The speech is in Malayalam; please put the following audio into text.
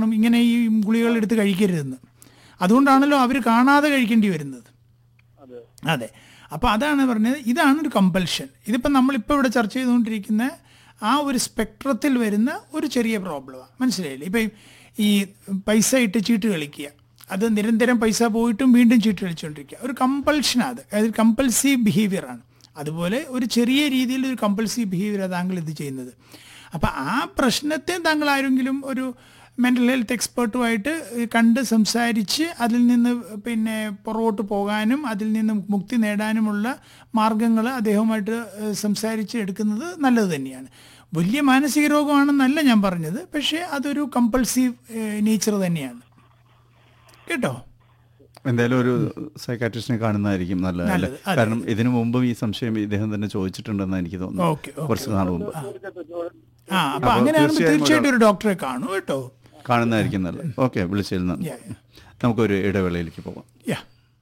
കാരണം ഇങ്ങനെ ഈ ഗുളികൾ എടുത്ത് കഴിക്കരുതെന്ന് അതുകൊണ്ടാണല്ലോ അവർ കാണാതെ കഴിക്കേണ്ടി വരുന്നത് അതെ അതെ അപ്പോൾ അതാണ് പറഞ്ഞത് ഇതാണ് ഒരു കമ്പൽഷൻ ഇതിപ്പോൾ നമ്മളിപ്പോൾ ഇവിടെ ചർച്ച ചെയ്തുകൊണ്ടിരിക്കുന്ന ആ ഒരു സ്പെക്ട്രത്തിൽ വരുന്ന ഒരു ചെറിയ പ്രോബ്ലമാണ് മനസ്സിലായില്ലേ ഇപ്പം ഈ പൈസ ഇട്ട് ചീട്ട് കളിക്കുക അത് നിരന്തരം പൈസ പോയിട്ടും വീണ്ടും ചീട്ട് കളിച്ചുകൊണ്ടിരിക്കുക ഒരു കമ്പൽഷനാണ് അത് അതായത് കമ്പൽസീവ് ബിഹേവിയറാണ് അതുപോലെ ഒരു ചെറിയ രീതിയിൽ ഒരു കമ്പൽസീവ് ബിഹേവിയറാണ് താങ്കൾ ഇത് ചെയ്യുന്നത് അപ്പോൾ ആ പ്രശ്നത്തെ താങ്കൾ ആരെങ്കിലും ഒരു മെൻ്റൽ ഹെൽത്ത് എക്സ്പേർട്ടുമായിട്ട് കണ്ട് സംസാരിച്ച് അതിൽ നിന്ന് പിന്നെ പുറകോട്ട് പോകാനും അതിൽ നിന്ന് മുക്തി നേടാനുമുള്ള മാർഗങ്ങൾ അദ്ദേഹവുമായിട്ട് ഏഹ്, സംസാരിച്ച് എടുക്കുന്നത് നല്ലത് തന്നെയാണ് വലിയ മാനസിക രോഗമാണെന്നല്ല ഞാൻ പറഞ്ഞത് പക്ഷേ അതൊരു കമ്പൾസീവ് നേച്ചർ തന്നെയാണ് കേട്ടോ എന്തായാലും ഒരു സൈക്കാട്രിസ്റ്റിനെ കാണുന്നതായിരിക്കും നല്ലത് അല്ലേ? നല്ലത്, അതെ. കാരണം ഇതിനു മുമ്പും ഈ സംശയം ഇദ്ദേഹം തന്നെ ചോദിച്ചിട്ടുണ്ടെന്ന് എനിക്ക് തോന്നുന്നു ഓക്കെ ഓക്കെ കുറച്ച് നാൾ മുമ്പ് ആ അപ്പോൾ അപ്പോൾ അങ്ങനെയാണെങ്കിൽ തീർച്ചയായും തീർച്ചയായിട്ടും ഒരു ഡോക്ടറെ കാണൂ കേട്ടോ കാണുന്നതായിരിക്കും നല്ലത് ഓക്കെ വിളിച്ചതിൽ നന്ദി Yeah, yeah. നമുക്കൊരു ഇടവേളയിലേക്ക് പോകാം യാ